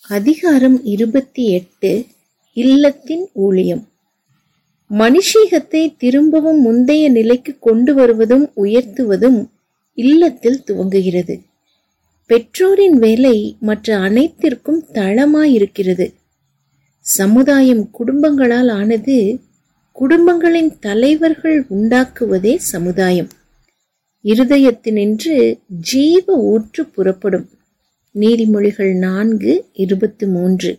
அதிகாரம் இருபத்தி எட்டு இல்லத்தின் ஊழியம் மனுஷீகத்தை திரும்பவும் முந்தைய நிலைக்கு கொண்டு வருவதும் உயர்த்துவதும் இல்லத்தில் துவங்குகிறது பெற்றோரின் வேலை மற்ற அனைத்திற்கும் தளமாயிருக்கிறது சமுதாயம் குடும்பங்களால் ஆனது குடும்பங்களின் தலைவர்கள் உண்டாக்குவதே சமுதாயம் இருதயத்தினின்று ஜீவ ஊற்று புறப்படும் நீதிமொழிகள் நான்கு இருபத்தி மூன்று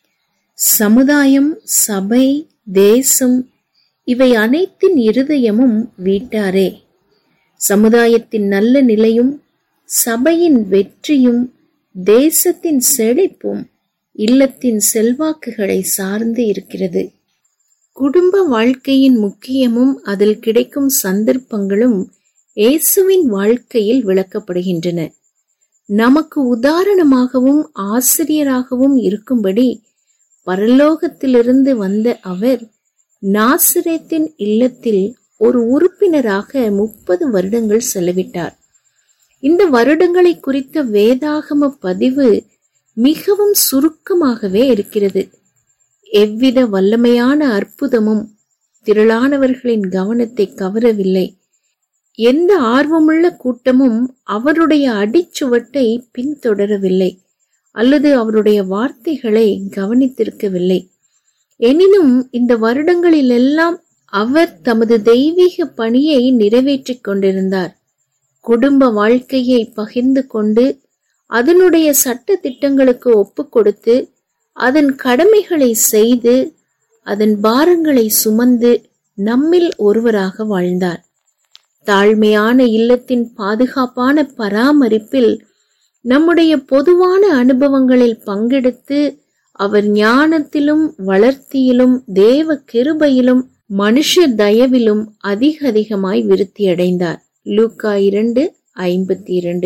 சமுதாயம் சபை தேசம் இவை அனைத்தின் இருதயமும் வீட்டாரே சமுதாயத்தின் நல்ல நிலையும் சபையின் வெற்றியும் தேசத்தின் செழிப்பும் இல்லத்தின் செல்வாக்குகளை சார்ந்து இருக்கிறது குடும்ப வாழ்க்கையின் முக்கியமும் அதில் கிடைக்கும் சந்தர்ப்பங்களும் இயேசுவின் வாழ்க்கையில் விளக்கப்படுகின்றன நமக்கு உதாரணமாகவும் ஆசிரியராகவும் இருக்கும்படி பரலோகத்திலிருந்து வந்த அவர் நாசிரேத்தின் இல்லத்தில் ஒரு உறுப்பினராக முப்பது வருடங்கள் செலவிட்டார் இந்த வருடங்களை குறித்த வேதாகம பதிவு மிகவும் சுருக்கமாகவே இருக்கிறது எவ்வித வல்லமையான அற்புதமும் திரளானவர்களின் கவனத்தை கவரவில்லை எந்த ஆர்வமுள்ள கூட்டமும் அவருடைய அடிச்சுவட்டை பின்தொடரவில்லை அல்லது அவருடைய வார்த்தைகளை கவனித்திருக்கவில்லை எனினும் இந்த வருடங்களிலெல்லாம் அவர் தமது தெய்வீக பணியை நிறைவேற்றிக் கொண்டிருந்தார் குடும்ப வாழ்க்கையை பகிர்ந்து கொண்டு அதனுடைய சட்ட திட்டங்களுக்கு ஒப்பு கொடுத்து அதன் கடமைகளை செய்து அதன் பாரங்களை சுமந்து நம்மில் ஒருவராக வாழ்ந்தார் தாழ்மையான இல்லத்தின் பாதுகாப்பான பராமரிப்பில் நம்முடைய பொதுவான அனுபவங்களில் பங்கெடுத்து அவர் ஞானத்திலும் வளர்த்தியிலும் தேவ கிருபையிலும் மனுஷ தயவிலும் அதிக அதிகமாய் விருத்தியடைந்தார் லூக்கா இரண்டு ஐம்பத்தி இரண்டு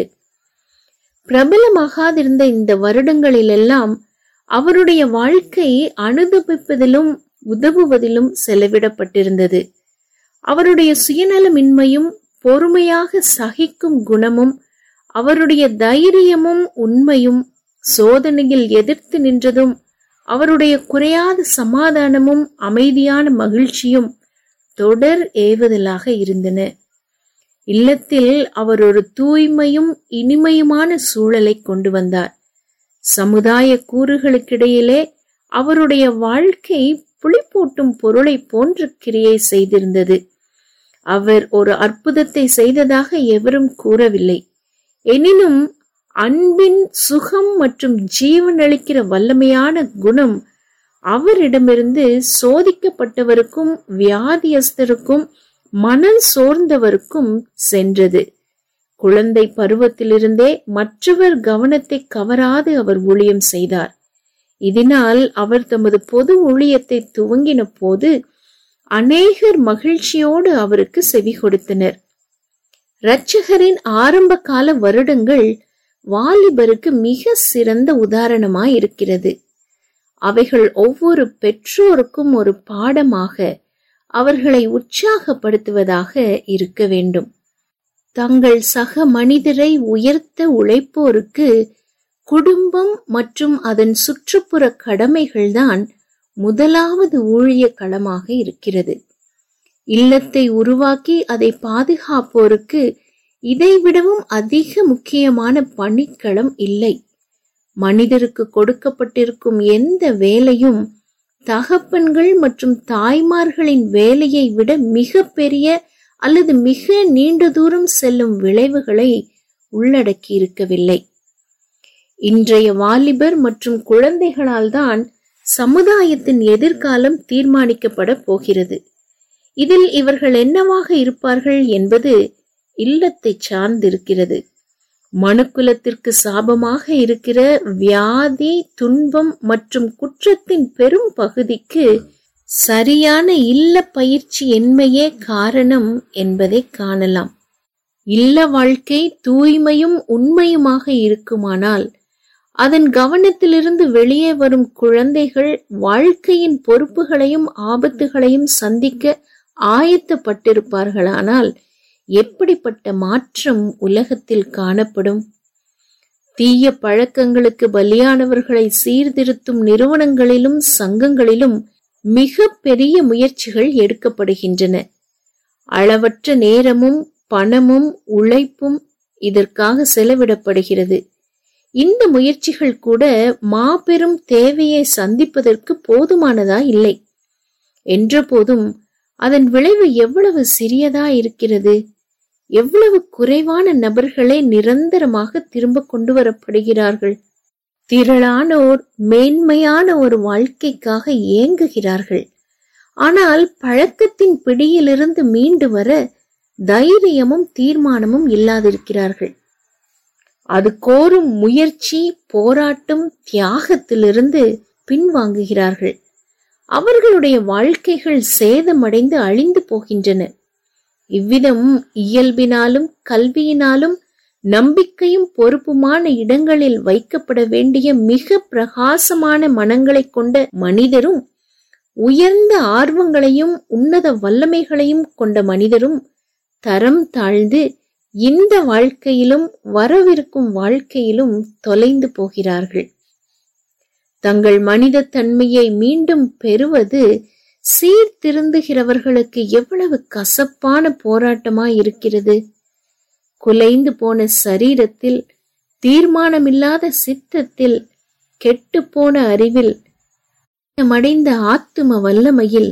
பிரபலமாகாதிருந்த இந்த வருடங்களிலெல்லாம் அவருடைய வாழ்க்கை அனுதபிப்பதிலும் உதவுவதிலும் செலவிடப்பட்டிருந்தது அவருடைய சுயநலமின்மையும் பொறுமையாக சகிக்கும் குணமும் அவருடைய தைரியமும் உண்மையும் சோதனையில் எதிர்த்து நின்றதும் அவருடைய குறையாத சமாதானமும் அமைதியான மகிழ்ச்சியும் தொடர் ஏவுதலாக இருந்தன இல்லத்தில் அவர் ஒரு தூய்மையும் இனிமையுமான சூழலை கொண்டு வந்தார் சமுதாய கூறுகளுக்கிடையிலே அவருடைய வாழ்க்கை புளிப்பூட்டும் பொருளை போன்ற கிரியை செய்திருந்தது அவர் ஒரு அற்புதத்தை செய்ததாக எவரும் கூறவில்லை எனினும் அன்பின் சுகம் மற்றும் ஜீவனளிக்கிற வல்லமையான குணம் அவரிடமிருந்து சோதிக்கப்பட்டவருக்கும் வியாதியஸ்தருக்கும் மனம் சோர்ந்தவருக்கும் சென்றது குழந்தை பருவத்திலிருந்தே மற்றவர் கவனத்தை கவராது அவர் ஊழியம் செய்தார் இதனால் அவர் தமது பொது ஊழியத்தை துவங்கின போது அநேகர் மகிழ்ச்சியோடு அவருக்கு செவி கொடுத்தனர் இரட்சகரின் ஆரம்ப கால வருடங்கள் வாலிபருக்கு மிக சிறந்த உதாரணமாய் இருக்கிறது அவைகள் ஒவ்வொரு பெற்றோருக்கும் ஒரு பாடமாக அவர்களை உற்சாகப்படுத்துவதாக இருக்க வேண்டும் தங்கள் சக மனிதரை உயர்த்த உழைப்போருக்கு குடும்பம் மற்றும் அதன் சுற்றுப்புற கடமைகள்தான் முதலாவது ஊழிய களமாக இருக்கிறது இல்லத்தை உருவாக்கி அதை பாதுகாப்போருக்கு இதைவிடவும் அதிக முக்கியமான பணிக்களம் இல்லை மனிதருக்கு கொடுக்கப்பட்டிருக்கும் எந்த வேலையும் தகப்பன்கள் மற்றும் தாய்மார்களின் வேலையை விட மிக பெரிய அல்லது மிக நீண்ட தூரம் செல்லும் விளைவுகளை உள்ளடக்கி இருக்கவில்லை இன்றைய வாலிபர் மற்றும் குழந்தைகளால் தான் சமுதாயத்தின் எதிர்காலம் தீர்மானிக்கப்பட போகிறது இதில் இவர்கள் என்னவாக இருப்பார்கள் என்பது இல்லத்தை சார்ந்திருக்கிறது மனுக்குலத்திற்கு சாபமாக இருக்கிற வியாதி துன்பம் மற்றும் குற்றத்தின் பெரும் பகுதிக்கு சரியான இல்ல பயிற்சி என்மையே காரணம் என்பதை காணலாம் இல்ல வாழ்க்கை தூய்மையும் உண்மையுமாக இருக்குமானால் அதன் கவனத்திலிருந்து வெளியே வரும் குழந்தைகள் வாழ்க்கையின் பொறுப்புகளையும் ஆபத்துகளையும் சந்திக்க ஆயத்தப்பட்டிருப்பார்களானால் எப்படிப்பட்ட மாற்றம் உலகத்தில் காணப்படும் தீய பழக்கங்களுக்கு பலியானவர்களை சீர்திருத்தும் நிறுவனங்களிலும் சங்கங்களிலும் மிக பெரிய முயற்சிகள் எடுக்கப்படுகின்றன அளவற்ற நேரமும் பணமும் உழைப்பும் இதற்காக செலவிடப்படுகிறது இந்த முயற்சிகள் கூட மாபெரும் தேவையை சந்திப்பதற்கு போதுமானதா இல்லை என்ற போதும் அதன் விளைவு எவ்வளவு சிறியதா இருக்கிறது எவ்வளவு குறைவான நபர்களே நிரந்தரமாக திரும்ப கொண்டு வரப்படுகிறார்கள் திரளானோர் மேன்மையான ஒரு வாழ்க்கைக்காக ஏங்குகிறார்கள் ஆனால் பழக்கத்தின் பிடியிலிருந்து மீண்டு வர தைரியமும் தீர்மானமும் இல்லாதிருக்கிறார்கள் அது கோரும் முயற்சி போராட்டம் தியாகத்திலிருந்து பின்வாங்குகிறார்கள் அவர்களுடைய வாழ்க்கைகள் சேதமடைந்து அழிந்து போகின்றன இவ்விதம் இயல்பினாலும் கல்வியினாலும் நம்பிக்கையும் பொறுப்புமான இடங்களில் வைக்கப்பட வேண்டிய மிக பிரகாசமான மனங்களைக் கொண்ட மனிதரும் உயர்ந்த ஆர்வங்களையும் உன்னத வல்லமைகளையும் கொண்ட மனிதரும் தரம் தாழ்ந்து இந்த வாழ்க்கையிலும் வரவிருக்கும் வாழ்க்கையிலும் தொலைந்து போகிறார்கள் தங்கள் மனித தன்மையை மீண்டும் பெறுவது சீர்திருந்துகிறவர்களுக்கு எவ்வளவு கசப்பான போராட்டமாய் இருக்கிறது குலைந்து போன சரீரத்தில் தீர்மானமில்லாத சித்தத்தில் கெட்டுப்போன அறிவில் மடைந்த ஆத்தும வல்லமையில்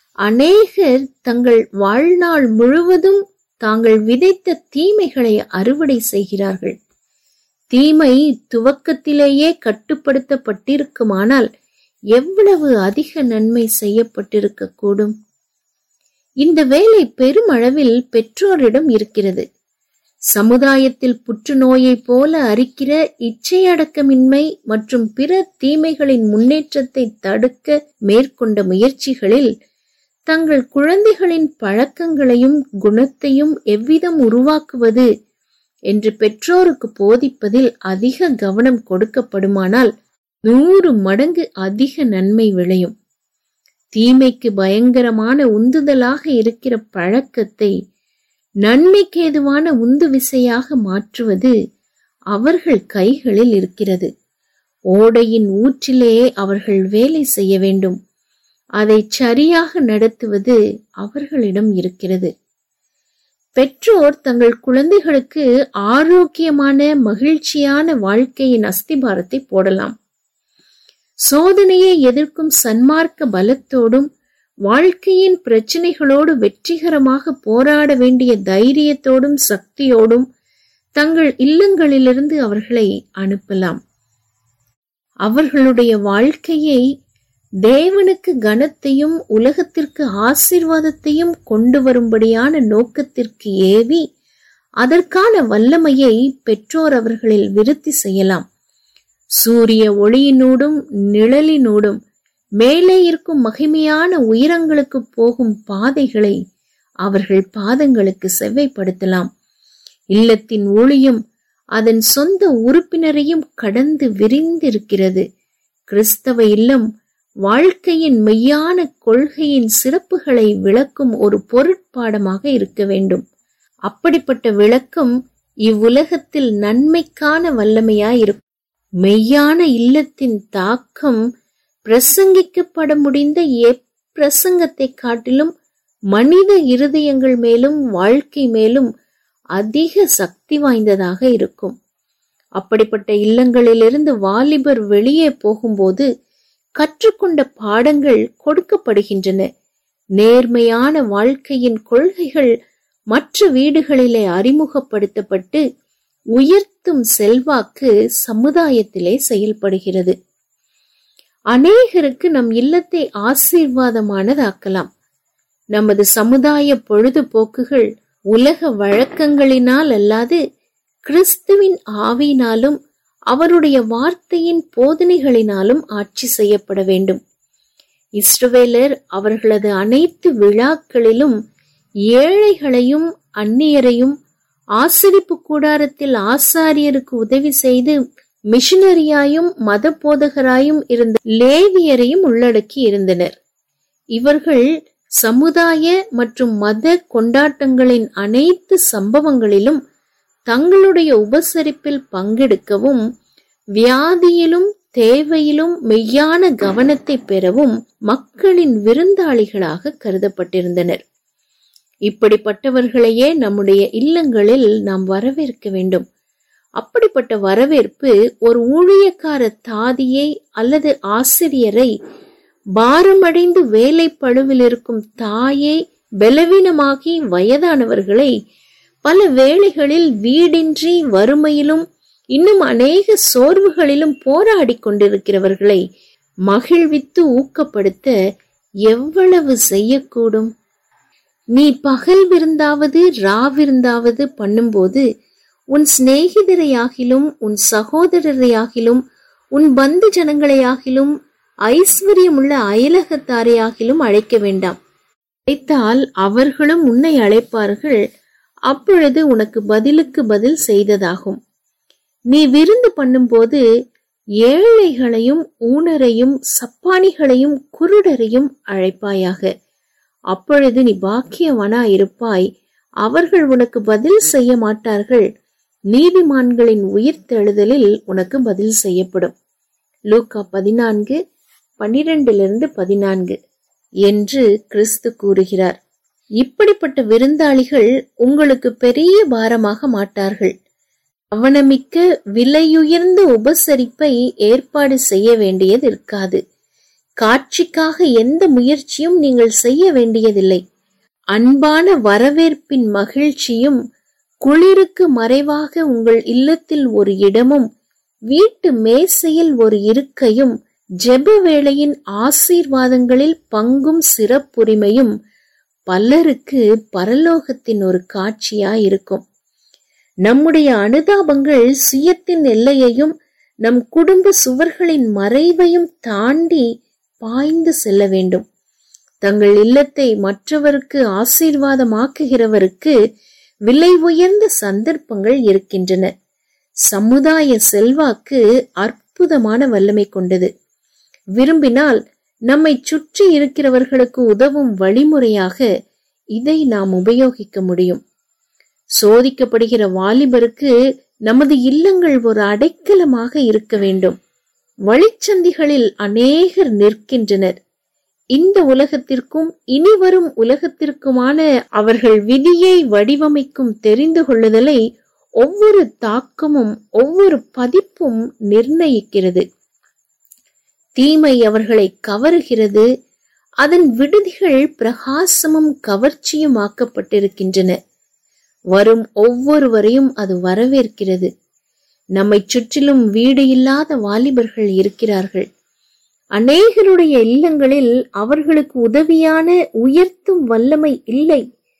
அநேகர் தங்கள் வாழ்நாள் முழுவதும் தாங்கள் விதைத்த தீமைகளை அறுவடை செய்கிறார்கள் தீமை துவக்கத்திலேயே கட்டுப்படுத்தப்பட்டிருக்குமானால் எவ்வளவு அதிக நன்மை செய்யப்பட்டிருக்க கூடும் இந்த வேலை பெருமளவில் பெற்றோரிடம் இருக்கிறது சமுதாயத்தில் புற்றுநோயைப் போல அரிக்கிற இச்சையடக்கமின்மை மற்றும் பிற தீமைகளின் முன்னேற்றத்தை தடுக்க மேற்கொண்ட முயற்சிகளில் தங்கள் குழந்தைகளின் பழக்கங்களையும் குணத்தையும் எவ்விதம் உருவாக்குவது என்று பெற்றோருக்கு போதிப்பதில் அதிக கவனம் கொடுக்கப்படுமானால் நூறு மடங்கு அதிக நன்மை விளையும் தீமைக்கு பயங்கரமான உந்துதலாக இருக்கிற பழக்கத்தை நன்மைக்கேதுவான உந்து விசையாக மாற்றுவது அவர்கள் கைகளில் இருக்கிறது ஓடையின் ஊற்றிலே அவர்கள் வேலை செய்ய வேண்டும் அதை சரியாக நடத்துவது அவர்களிடம் இருக்கிறது பெற்றோர் தங்கள் குழந்தைகளுக்கு ஆரோக்கியமான மகிழ்ச்சியான வாழ்க்கையின் அஸ்திபாரத்தை போடலாம் சோதனையை எதிர்க்கும் சன்மார்க்க பலத்தோடும் வாழ்க்கையின் பிரச்சனைகளோடு வெற்றிகரமாக போராட வேண்டிய தைரியத்தோடும் சக்தியோடும் தங்கள் இல்லங்களிலிருந்து அவர்களை அனுப்பலாம் அவர்களுடைய வாழ்க்கையை தேவனுக்கு கனத்தையும் உலகத்திற்கு ஆசீர்வாதத்தையும் கொண்டு வரும்படியான நோக்கத்திற்கு ஏவி அதற்கான வல்லமையை பெற்றோர் அவர்களில் விருத்தி செய்யலாம் சூரிய ஒளியினூடும் நிழலினூடும் மேலே இருக்கும் மகிமையான உயரங்களுக்கு போகும் பாதைகளை அவர்கள் பாதங்களுக்கு செவ்வைப்படுத்தலாம் இல்லத்தின் ஒளியும் அதன் சொந்த உறுப்பினரையும் கடந்து விரிந்திருக்கிறது கிறிஸ்தவ இல்லம் வாழ்க்கையின் மெய்யான கொள்கையின் சிறப்புகளை விளக்கும் ஒரு பொருட்பாடமாக இருக்க வேண்டும் அப்படிப்பட்ட விளக்கம் இவ்வுலகத்தில் நன்மைக்கான வல்லமையாயிருக்கும் மெய்யான இல்லத்தின் தாக்கம் பிரசங்கிக்கப்பட முடிந்த எப்பிரசங்கத்தை காட்டிலும் மனித இருதயங்கள் மேலும் வாழ்க்கை மேலும் அதிக சக்தி வாய்ந்ததாக இருக்கும் அப்படிப்பட்ட இல்லங்களிலிருந்து வாலிபர் வெளியே போகும்போது கற்றுக்கொண்ட பாடங்கள் கொடுக்கப்படுகின்றன நேர்மையான வாழ்க்கையின் கொள்கைகள் மற்ற வீடுகளிலே அறிமுகப்படுத்தப்பட்டு உயர்த்தும் செல்வாக்கு சமுதாயத்திலே செயல்படுகிறது அநேகருக்கு நம் இல்லத்தை ஆசீர்வாதமானதாக்கலாம் நமது சமுதாய பொழுதுபோக்குகள் உலக வழக்கங்களினால் அல்லாது கிறிஸ்துவின் ஆவியினாலும் அவருடைய வார்த்தையின் போதனைகளினாலும் ஆட்சி செய்யப்பட வேண்டும் இஸ்ரவேலர் அவர்களது அனைத்து விழாக்களிலும் ஏழைகளையும் அந்நியரையும் ஆசிரிப்பு கூடாரத்தில் ஆசாரியருக்கு உதவி செய்து மிஷனரியாயும் மத போதகராயும் இருந்த லேவியரையும் உள்ளடக்கி இருந்தனர் இவர்கள் சமுதாய மற்றும் மத கொண்டாட்டங்களின் அனைத்து சம்பவங்களிலும் தங்களுடைய உபசரிப்பில் பங்கெடுக்கவும் வியாதியிலும் தேவையிலும் மெய்யான கவனத்தை பெறவும் மக்களின் விருந்தாளிகளாக கருதப்பட்டிருந்தனர் இப்படிப்பட்டவர்களையே நம்முடைய இல்லங்களில் நாம் வரவேற்க வேண்டும் அப்படிப்பட்ட வரவேற்பு ஒரு ஊழியக்கார தாதியை அல்லது ஆசிரியரை பாரமடைந்து வேலை பழுவில் இருக்கும் தாயை பலவீனமாகி வயதானவர்களை பல வேளைகளில் வீடின்றி வறுமையிலும் இன்னும் அநேக சோர்வுகளிலும் போராடி கொண்டிருக்கிறவர்களை மகிழ்வித்து ஊக்கப்படுத்த எவ்வளவு செய்யக்கூடும் நீ பகல் விருந்தாவது ராவிருந்தாவது பண்ணும்போது உன் சிநேகிதரையாகிலும் உன் சகோதரரையாகிலும் உன் பந்து ஜனங்களையாகிலும் ஐஸ்வர்யமுள்ள அயலகத்தாரையாகிலும் அழைக்க வேண்டாம் அழைத்தால் அவர்களும் உன்னை அழைப்பார்கள் அப்பொழுது உனக்கு பதிலுக்கு பதில் செய்ததாகும் நீ விருந்து பண்ணும்போது ஏழைகளையும் ஊனரையும் சப்பானிகளையும் குருடரையும் அழைப்பாயாக அப்பொழுது நீ பாக்கியவனா இருப்பாய் அவர்கள் உனக்கு பதில் செய்ய மாட்டார்கள் நீதிமான்களின் உயிர்த்தெழுதலில் உனக்கு பதில் செய்யப்படும் லூக்கா பதினான்கு பன்னிரண்டிலிருந்து பதினான்கு என்று கிறிஸ்து கூறுகிறார் இப்படிப்பட்ட விருந்தாளிகள் உங்களுக்கு பெரிய பாரமாக மாட்டார்கள் கவனமிக்க விலையுயர்ந்த உபசரிப்பை ஏற்பாடு செய்ய வேண்டியது இருக்காது காட்சிக்காக எந்த முயற்சியும் நீங்கள் செய்ய வேண்டியதில்லை அன்பான வரவேற்பின் மகிழ்ச்சியும் குளிருக்கு மறைவாக உங்கள் இல்லத்தில் ஒரு இடமும் வீட்டு மேசையில் ஒரு இருக்கையும் ஜெப வேளையின் ஆசீர்வாதங்களில் பங்கும் சிறப்புரிமையும் பலருக்கு பரலோகத்தின் ஒரு காட்சியா இருக்கும் நம்முடைய அனுதாபங்கள் சுயத்தின் எல்லையையும் நம் குடும்ப சுவர்களின் மறைவையும் தாண்டி பாய்ந்து செல்ல வேண்டும் தங்கள் இல்லத்தை மற்றவருக்கு ஆசீர்வாதமாக்குகிறவருக்கு விலை உயர்ந்த சந்தர்ப்பங்கள் இருக்கின்றன சமுதாய செல்வாக்கு அற்புதமான வல்லமை கொண்டது விரும்பினால் நம்மை சுற்றி இருக்கிறவர்களுக்கு உதவும் வழிமுறையாக இதை நாம் உபயோகிக்க முடியும் சோதிக்கப்படுகிற வாலிபருக்கு நமது இல்லங்கள் ஒரு அடைக்கலமாக இருக்க வேண்டும் வழிச்சந்திகளில் அநேகர் நிற்கின்றனர் இந்த உலகத்திற்கும் இனி வரும் உலகத்திற்குமான அவர்கள் விதியை வடிவமைக்கும் தெரிந்து கொள்ளுதலை ஒவ்வொரு தாக்கமும் ஒவ்வொரு பதிப்பும் நிர்ணயிக்கிறது தீமை அவர்களை கவருகிறது அதன் விடுதிகள் பிரகாசமும் கவர்ச்சியும் ஆக்கப்பட்டிருக்கின்றன வரும் ஒவ்வொருவரையும் அது வரவேற்கிறது நம்மை சுற்றிலும் வீடு இல்லாத வாலிபர்கள் இருக்கிறார்கள் அநேகருடைய இல்லங்களில் அவர்களுக்கு உதவியான உயர்த்தும் வல்லமை இல்லை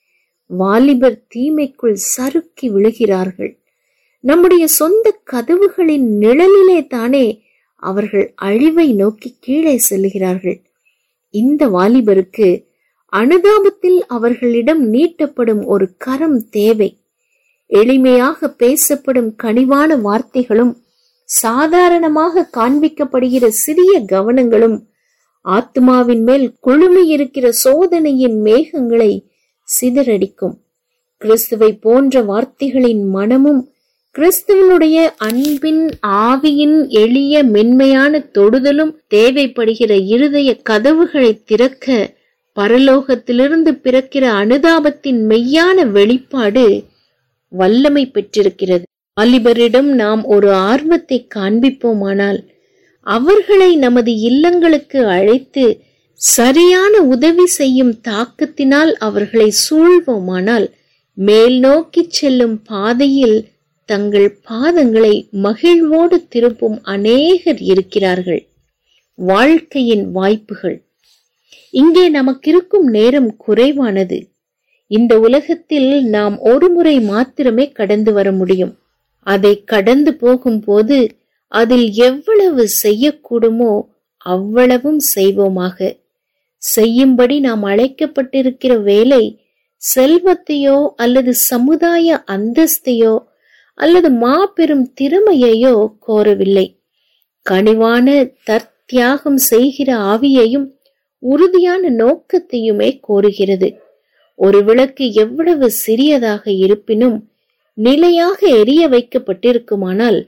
வாலிபர் தீமைக்குள் சறுக்கி விழுகிறார்கள் நம்முடைய சொந்த கதவுகளின் நிழலிலே தானே அவர்கள் அழிவை நோக்கி கீழே செல்லுகிறார்கள் இந்த வாலிபருக்கு அனுதாபத்தில் அவர்களிடம் நீட்டப்படும் ஒரு கரம் தேவை எளிமையாக பேசப்படும் கனிவான வார்த்தைகளும் சாதாரணமாக காண்பிக்கப்படுகிற சிறிய கவனங்களும் ஆத்மாவின் மேல் குழுமியிருக்கிற சோதனையின் மேகங்களை சிதறடிக்கும் கிறிஸ்துவை போன்ற வார்த்தைகளின் மனமும் கிறிஸ்துவனுடைய அன்பின் ஆவியின் எளிய மென்மையான தொடுதலும் தேவைப்படுகிற இருதய கதவுகளை திறக்க பரலோகத்திலிருந்து பிறக்கிற அனுதாபத்தின் மெய்யான வெளிப்பாடு வல்லமை பெற்றிருக்கிறது வாலிபரிடம் நாம் ஒரு ஆர்வத்தை காண்பிப்போமானால் அவர்களை நமது இல்லங்களுக்கு அழைத்து சரியான உதவி செய்யும் தாக்கத்தினால் அவர்களை சூழ்வோமானால் மேல் நோக்கி செல்லும் பாதையில் தங்கள் பாதங்களை மகிழ்வோடு திருப்பும் அநேகர் இருக்கிறார்கள் வாழ்க்கையின் வாய்ப்புகள் இங்கே நமக்கிருக்கும் நேரம் குறைவானது இந்த உலகத்தில் நாம் ஒரு முறை மாத்திரமே கடந்து வர முடியும் அதை கடந்து போகும்போது அதில் எவ்வளவு செய்யக்கூடுமோ அவ்வளவும் செய்வோமாக செய்யும்படி நாம் அழைக்கப்பட்டிருக்கிற வேலை செல்வத்தையோ அல்லது சமுதாய அந்தஸ்தையோ அல்லது மாபெரும் திறமையையோ கோரவில்லை கனிவான தற்தியாகம் செய்கிற ஆவியையும் உறுதியான நோக்கத்தையுமே கோருகிறது ஒரு விளக்கு எவ்வளவு சிறியதாக இருப்பினும் நிலையாக எரிய வைக்கப்பட்டிருக்குமானால்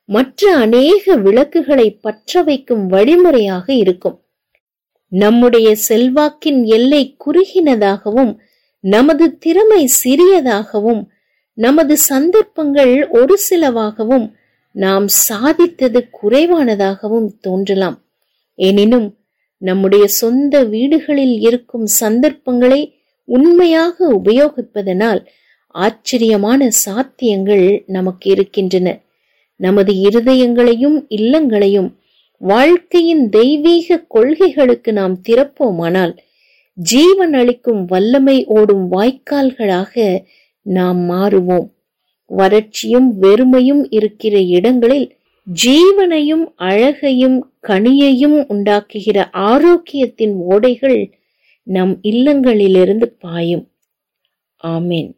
மற்ற அநேக விளக்குகளை பற்ற வைக்கும் வழிமுறையாக இருக்கும் நம்முடைய செல்வாக்கின் எல்லை குறுகினதாகவும் நமது திறமை சிறியதாகவும் நமது சந்தர்ப்பங்கள் ஒரு சிலவாகவும் நாம் சாதித்தது குறைவானதாகவும் தோன்றலாம் எனினும் நம்முடைய சொந்த வீடுகளில் இருக்கும் சந்தர்ப்பங்களை உண்மையாக உபயோகிப்பதனால் ஆச்சரியமான சாத்தியங்கள் நமக்கு இருக்கின்றன நமது இருதயங்களையும் இல்லங்களையும் வாழ்க்கையின் தெய்வீக கொள்கைகளுக்கு நாம் திறப்போமானால் ஜீவன் அளிக்கும் வல்லமை ஓடும் வாய்க்கால்களாக நாம் மாறுவோம் வறட்சியும் வெறுமையும் இருக்கிற இடங்களில் ஜீவனையும் அழகையும் கனியையும் உண்டாக்குகிற ஆரோக்கியத்தின் ஓடைகள் நம் இல்லங்களிலிருந்து பாயும் ஆமேன்